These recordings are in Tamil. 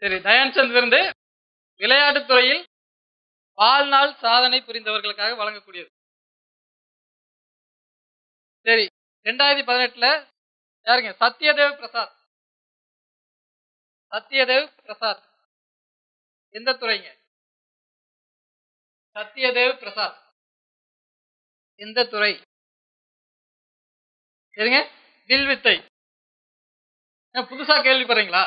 சரி தயான்சந்த் விருது விளையாட்டுத் துறையில் வாழ்நாள் சாதனை புரிந்தவர்களுக்காக வழங்கக்கூடியது சரி ரெண்டாயிரத்தி பதினெட்டுல யாருங்க சத்யதேவ் பிரசாத் சத்யதேவ் பிரசாத் எந்த துறைங்க சத்யதேவ் பிரசாத் எந்த துறை சரிங்க வில்வித்தை ஏன் புதுசா கேள்விப்படுறீங்களா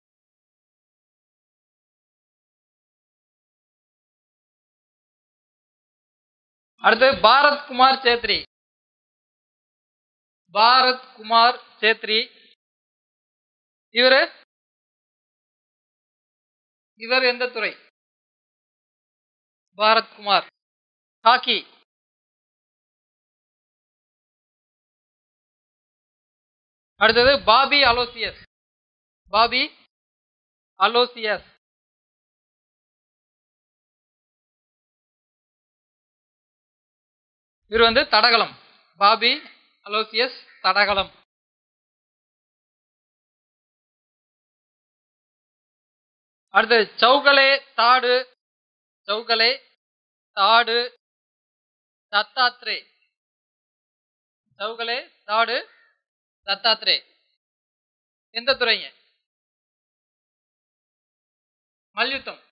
அடுத்து பாரத் குமார் சேத்ரி பாரத் குமார் சேத்ரி இவரு இவர் எந்த துறை பாரத் குமார் ஹாக்கி அடுத்தது பாபி அலோசியஸ் பாபி அலோசியஸ் இவர் வந்து தடகளம் பாபி அலோசியஸ் தடகளம் அடுத்து சௌகலே தாடு சௌகலே தாடு தத்தாத்ரே சௌகலே தாடு தத்தாத்ரே எந்த துறைங்க மல்யுத்தம்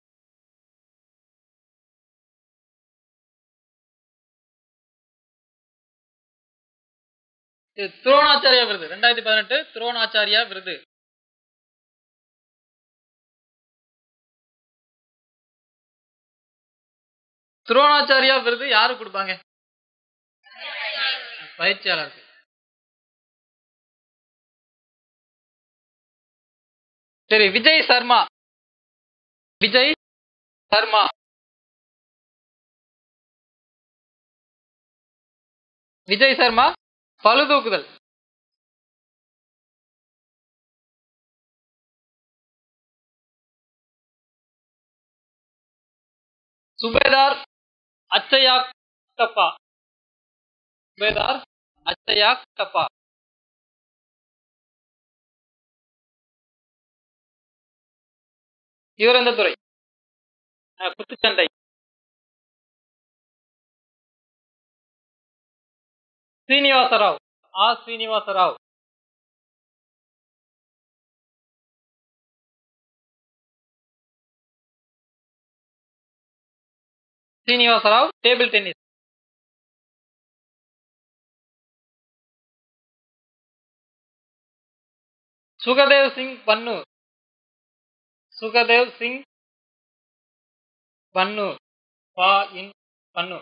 இது துரோணாச்சாரியா விருது ரெண்டாயிரத்தி பதினெட்டு துரோணாச்சாரியா விருது துரோணாச்சாரியா விருது யாரு கொடுப்பாங்க பயிற்சியாளருக்கு சரி விஜய் சர்மா விஜய் சர்மா விஜய் சர்மா பளுதூக்குதல் சுபேதார் அச்சயாக் டப்பா சுபேதார் அச்சயாக் டப்பா இவர் எந்த துறை அஹ், குத்துச்சண்டை ஸ்ரீனிவாசராவ் ஆ ஸ்ரீனிவாசராவ் ஸ்ரீனிவாசராவ் டேபிள் டென்னிஸ் சுகதேவ் சிங் பன்னு சுகதேவ் சிங் பன்னு பா இன் பன்னு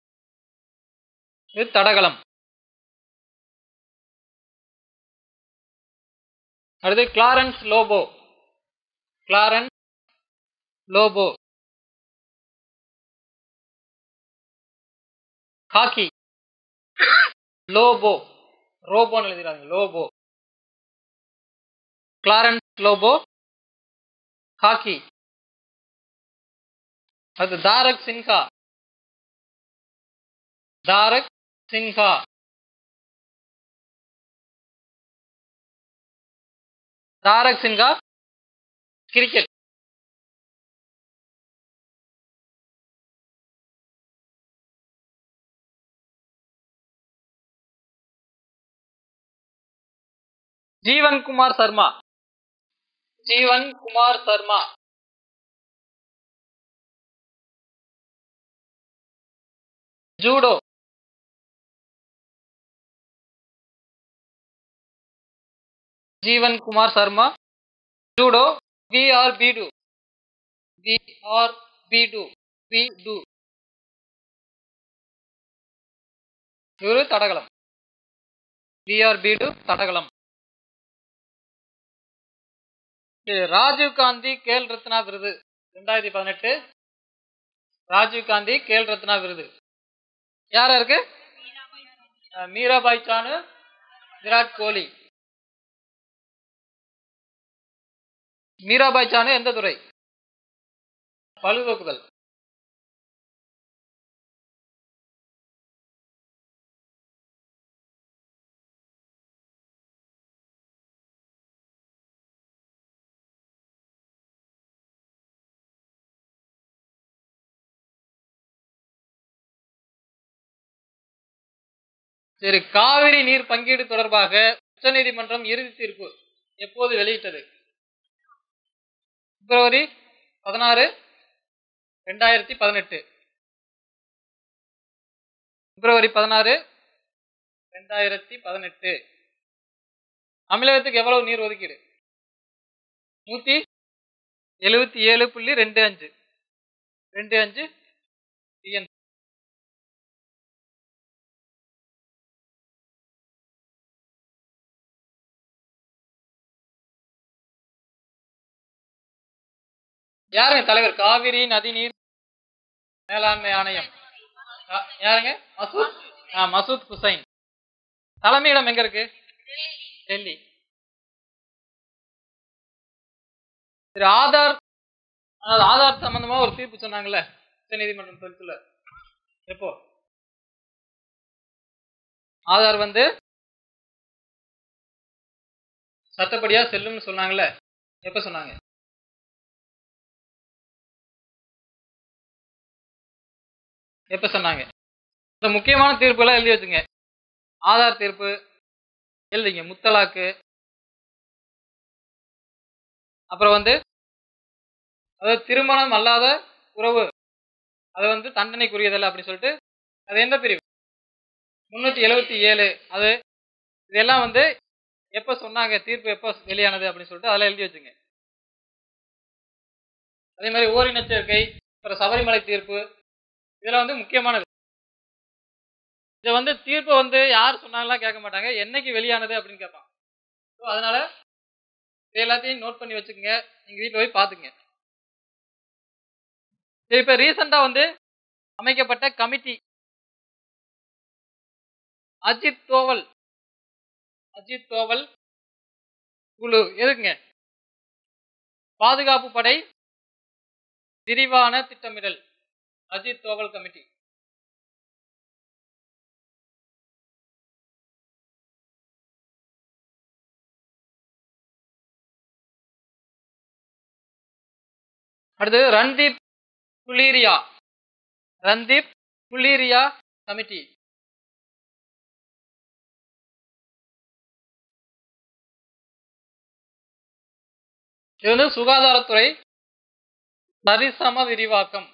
இது தடகளம் அடுத்து கிளாரன்ஸ் லோபோ கிளாரன்ஸ் லோபோ ஹாக்கி லோபோ ரோபோன்னு எழுதுறாங்க லோபோ கிளாரன்ஸ் லோபோ ஹாக்கி அது Tarak Sinha Tarak Sinha Tarak Sinha cricket Jeevan Kumar Sharma Jeevan Kumar Sharma judo Jeevan Kumar Sharma judo V R Beedu V R Beedu வி டு இவரு தடகளம் வி ஆர் பீடு தடகளம் இது ராஜீவ் காந்தி கேல் ரத்னா விருது ரெண்டாயிரத்தி பதினெட்டு ராஜீவ் காந்தி கேல் ரத்னா விருது யாரா இருக்கு அஹ் மீராபாய் சானு விராட் கோலி மீராபாய் சானு எந்த துறை பளுதூக்குதல் சரி காவிரி நீர் பங்கீடு தொடர்பாக உச்சநீதிமன்றம் இறுதி தீர்ப்பு எப்போது வெளியிட்டது பிப்ரவரி பதினாறு ரெண்டாயிரத்தி பதினெட்டு பிப்ரவரி பதினாறு ரெண்டாயிரத்தி பதினெட்டு தமிழகத்துக்கு எவ்வளவு நீர் ஒதுக்கீடு நூத்தி எழுபத்தி ஏழு புள்ளி ரெண்டு அஞ்சு ரெண்டு அஞ்சு டிஎன் யாருங்க தலைவர் காவிரி நதிநீர் மேலாண்மை ஆணையம் ஆ- யாருங்க மசூத் ஆ மசூத் ஹுசைன் தலைமையிடம் எங்க இருக்கு டெல்லி சரி ஆதார் அதாவது ஆதார் சம்பந்தமா ஒரு தீர்ப்பு சொன்னாங்கல்ல உச்சநீதிமன்றம் சொல்லுல எப்போ ஆதார் வந்து சட்டப்படியா செல்லும்னு சொன்னாங்கல்ல எப்ப சொன்னாங்க எப்ப சொன்னாங்க இந்த முக்கியமான தீர்ப்புலாம் எழுதி வச்சுங்க ஆதார் தீர்ப்பு எழுதிங்க முத்தலாக்கு அப்புறம் வந்து அதாவது திருமணம் அல்லாத உறவு அது வந்து தண்டனைக்குரியதல்ல அப்படின்னு சொல்லிட்டு அது எந்த பிரிவு முன்னூத்தி எழுபத்தி ஏழு அது இதெல்லாம் வந்து எப்ப சொன்னாங்க தீர்ப்பு எப்போ வெளியானது அப்படின்னு சொல்லிட்டு அதெல்லாம் எழுதி வச்சுங்க அதே மாதிரி ஓரினச்சேர்க்கை அப்புறம் சபரிமலை தீர்ப்பு இதெல்லாம் வந்து முக்கியமானது இதை வந்து தீர்ப்பை வந்து யார் சொன்னாங்கலாம் கேட்க மாட்டாங்க என்னைக்கு வெளியானது அப்படின்னு கேட்பான் ஸோ அதனால இது எல்லாத்தையும் நோட் பண்ணி வச்சுக்கோங்க நீங்க வீட்டில் போய் பார்த்துங்க சரி இப்போ ரீசெண்டாக வந்து அமைக்கப்பட்ட கமிட்டி அஜித் தோவல் அஜித் தோவல் குழு எதுக்குங்க பாதுகாப்பு படை விரிவான திட்டமிடல் அஜித் தோவல் கமிட்டி அடுத்து ரன்தீப் குலீரியா ரன்தீப் குலீரியா கமிட்டி இது வந்து சுகாதாரத்துறை சரிசம விரிவாக்கம்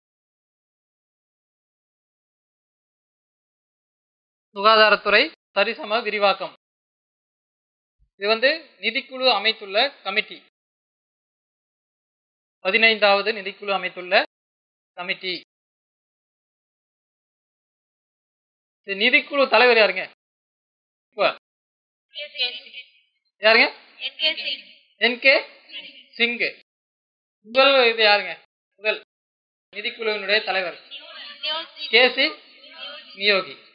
சுகாதாரத்துறை சரிசம விரிவாக்கம் இது வந்து நிதிக்குழு அமைத்துள்ள கமிட்டி பதினைந்தாவது நிதிக்குழு அமைத்துள்ள கமிட்டி இது நிதிக்குழு தலைவர் யாருங்க இப்ப யாருங்க என்கே சிங் முதல் இது யாருங்க முதல் நிதிக்குழுவினுடைய தலைவர் கேசி நியோகி